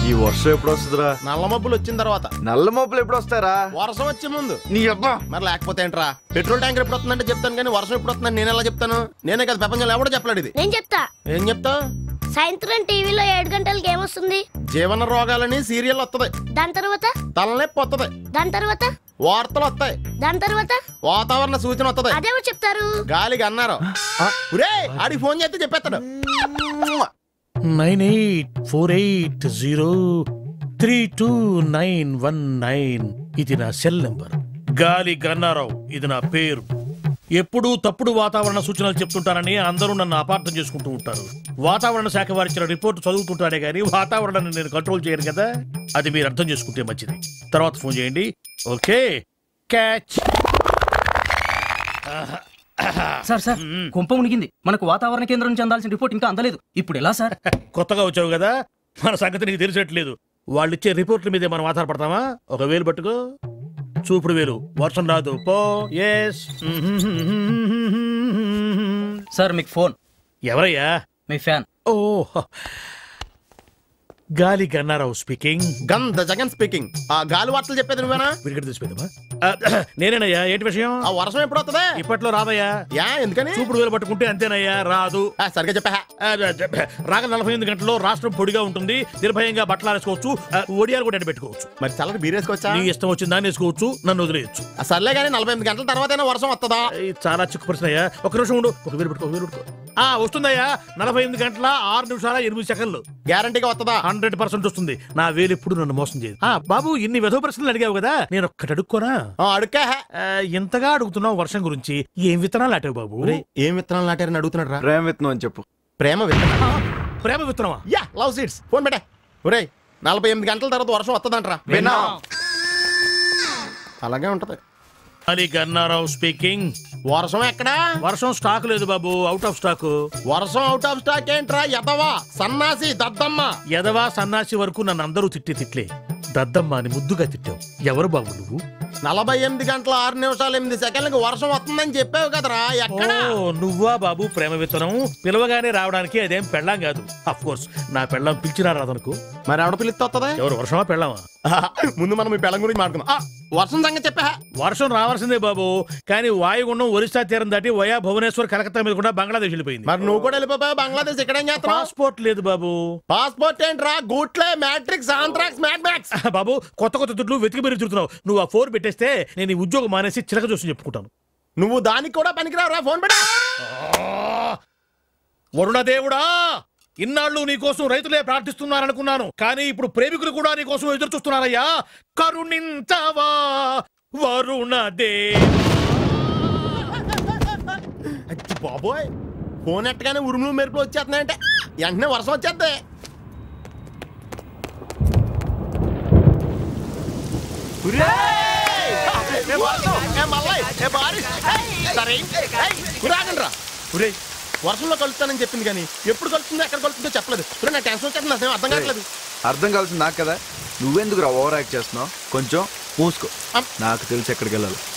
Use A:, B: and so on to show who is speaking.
A: ఈ వర్షం ఎప్పుడు వస్తుందిరా
B: నల్ల మబ్బులు వచ్చిన తర్వాత
A: నల్ల మోపులు ఎప్పుడు వస్తారా
B: వర్షం వచ్చే ముందు
A: నీ అబ్బా
B: మరి లేకపోతే ఏంట్రా పెట్రోల్ ట్యాంకర్ ఎప్పుడు వస్తుందంటే చెప్తాను కానీ వర్షం ఎప్పుడు వస్తుందని నేను ఎలా చెప్తాను నేనే కదా ప్రపంచంలో ఎవడో చెప్పలేడు ఇది
C: నేను చెప్తా
B: ఏం చెప్తా
C: సాయంత్రం టీవీలో ఏడు గంటలకి ఏమొస్తుంది
B: జీవన రోగాలని సీరియల్ వస్తుంది
C: దాని తర్వాత
B: తలనొప్పి వస్తుంది
C: దాని తర్వాత
B: వార్తలు వస్తాయి
C: దాని తర్వాత
B: వాతావరణ సూచన వస్తుంది
C: అదేమో చెప్తారు
B: గాలికి అన్నారు ఒరే ఆడికి ఫోన్ చేస్తే చెప్పేస్తాడు
D: nine eight four eight zero three two nine one nine ఇది నా సెల్ నెంబర్ గాలి గన్నారావు ఇది నా పేరు ఎప్పుడూ తప్పుడు వాతావరణ సూచనలు చెప్తుంటారని అందరూ నన్ను అపార్థం చేసుకుంటూ ఉంటారు వాతావరణ శాఖ వారిచ్చిన రిపోర్ట్ చదువుతుంటానే కానీ వాతావరణాన్ని నేను కంట్రోల్ చేయను కదా అది మీరు అర్థం చేసుకుంటే మంచిది తర్వాత ఫోన్ చేయండి ఓకే క్యాచ్
E: సార్ సార్ కుంప మునిగింది మనకు వాతావరణ కేంద్రం నుంచి అందాల్సిన రిపోర్ట్ ఇంకా అందలేదు ఇప్పుడు ఎలా సార్
D: కొత్తగా వచ్చావు కదా మన సంగతి నీకు తెలిసేట్లేదు వాళ్ళు ఇచ్చే రిపోర్ట్ల మీదే మనం ఆధారపడతామా ఒక వేలు పట్టుకో చూపుడు వేలు వర్షం రాదు పో ఎస్
E: సార్ మీకు ఫోన్
D: ఎవరయ్యా
E: మీ ఫ్యాన్
D: ఓ గాలి గన్నారావు స్పీకింగ్
B: గంధ జగన్ స్పీకింగ్ ఆ గాలి వార్తలు చెప్పేది నువ్వేనా
D: విడిగడ తీసిపోయిందమ్మా నేనేనయ్యా ఏంటి విషయం
B: ఆ వర్షం ఎప్పుడు వస్తుంది
D: ఇప్పట్లో రాదయ్యా
B: యా ఎందుకని
D: చూపుడు వేలు పట్టుకుంటే అంతేనయ్యా రాదు
B: ఆ, సరిగ్గా చెప్పా
D: ఆ, రాగల నలభై ఎనిమిది గంటల్లో రాష్ట్రం పొడిగా ఉంటుంది నిర్భయంగా బట్టలు ఆరేసుకోవచ్చు ఆ, ఒడియాలు కూడా పెట్టుకోవచ్చు
B: మరి చల్లటి బీరేసుకొచ్చా
D: నీ ఇష్టం వచ్చిందా వేసుకోవచ్చు నన్ను వదిలేయచ్చు
B: ఆ, సర్లే కానీ నలభై ఎనిమిది గంటల తర్వాతైనా వర్షం వస్తుందా
D: ఇది చాలా చిక్కు ప్రశ్న అయ్యా ఒక నిమిషం ఉండు ఒక వేలు పెట్టుకో ఒక వేలు పెట్టుకో ఆ వస్తుందయ్యా నలభై ఎనిమిది గంటల ఆరు నిమిషాల ఎనిమిది సెకండ్లు
B: గ్యారంటీగా వస్తుందా
D: హండ్రెడ్ పర్సెంట్ వస్తుంది నా వేలు ఎప్పుడు నన్ను మోసం చేయదు ఆ బాబు ఇన్ని వెధవ ప్రశ్నలు అడిగావు కదా నేను ఒక్కటి అడుక్కోనా
B: ఆ, అడుక్కా
D: ఆ, ఇంతగా అడుగుతున్నావు వర్షం గురించి ఏం విత్తనాలు అటావు బాబు
B: ఒరేయ్, ఏం విత్తనాలు నాటారని అడుగుతున్నాడు రా
A: ప్రేమ విత్తనం అని చెప్పు
B: ప్రేమ విత్తనం
D: ప్రేమ విత్తనమా
B: యా లవ్ సీడ్స్ ఫోన్ పెట్టా ఒరేయ్ నలభై ఎనిమిది గంటల తర్వాత వర్షం వస్తుందంట్రా
A: విన్నా
B: అలాగే ఉంటది
D: అలీ గన్నారావు స్పీకింగ్
B: వర్షం ఎక్కడా
D: వర్షం స్టాక్ లేదు బాబు అవుట్ ఆఫ్ స్టాక్
B: వర్షం అవుట్ ఆఫ్ స్టాక్ ఏంట్రా ఎదవా సన్నాసి దద్దమ్మ
D: ఎదవా సన్నాసి వరకు నన్ను అందరూ తిట్టి తిట్లే దద్దమ్మ అని ముద్దుగా తిట్టావు ఎవరు బాబు నువ్వు
B: నలభై ఎనిమిది గంటల ఆరు నిమిషాలు ఎనిమిది సెకండ్లకు వర్షం వస్తుందని చెప్పావు కదరా ఎక్కడ
D: ఓ నువ్వా బాబు ప్రేమ విత్తనం పిలవగానే రావడానికి అదేం పెళ్ళాం కాదు అఫ్ కోర్స్ నా పెళ్ళాం పిలిచినా రాదనుకో
B: మరి ఆవిడ పిలిస్తే వస్తుందా
D: ఎవరు వర్షమా పెళ్ళామా
B: ముందు మనం ఈ పెళ్ళం గురించి మాట్లాడుకుందాం ఆ, వర్షం సంగతి చెప్పా
D: వర్షం రావాల్సిందే బాబు కానీ వాయుగుండం ఒరిస్సా తీరం దాటి వయా భువనేశ్వర్ కలకత్తా మీద కూడా బంగ్లాదేశ్ వెళ్ళిపోయింది
B: మరి నువ్వు కూడా వెళ్ళిపోయావు బంగ్లాదేశ్ ఇక్కడ ఏం చేస్తున్నావు
D: పాస్పోర్ట్ లేదు బాబు
B: పాస్పోర్ట్ ఏంట్రా గూట్లే మ్యాట్రిక్స్ ఆంథ్రాక్స్ మ్యాట్ మ్యాక్స్
D: బాబు కొత్త కొత్త దుడ్లు వెతికి మీరు తిరుగుతున్నావు నువ్వు ఆ ఫోర్ పెట్టేస్తే నేను ఈ ఉద్యోగం మానేసి చిలక చూసి చెప్పుకుంటాను
B: నువ్వు దానికి కూడా పనికిరావురా ఫోన్ పెట్టా
D: వరుణదేవుడా ఇన్నాళ్ళు నీకోసం రైతులే ప్రార్థిస్తున్నారనుకున్నాను కానీ ఇప్పుడు ప్రేమికులు కూడా నీకోసం ఎదురు చూస్తున్నారయ్యా కరుణించవా వరుణదే
B: అచ్చి బాబోయ్ ఫోన్ ఎట్టగానే ఉరుములు మెరుపులు వచ్చేస్తున్నాయంటే వెంటనే వర్షం వచ్చేద్ది ఏ వర్షం, ఏ మల్లయ్, ఏ బారిష్, ఏయ్, సరే, ఏయ్, ఉరాగండ్రా. ఉరేయ్, వర్షంలో కలుస్తానని చెప్పింది కానీ ఎప్పుడు కలుస్తుందో ఎక్కడ కలుస్తుందో చెప్పలేదు ఉరే, నా టెన్షన్ వచ్చేస్తుంది అసలు అర్థం కావట్లేదు
A: అర్థం కావాల్సింది నాకు కదా నువ్వెందుకు రా ఓవర్ యాక్ట్ చేస్తున్నావు కొంచెం మూసుకో
B: అమ్.
A: నాకు తెలిసి ఎక్కడికి వెళ్ళాలి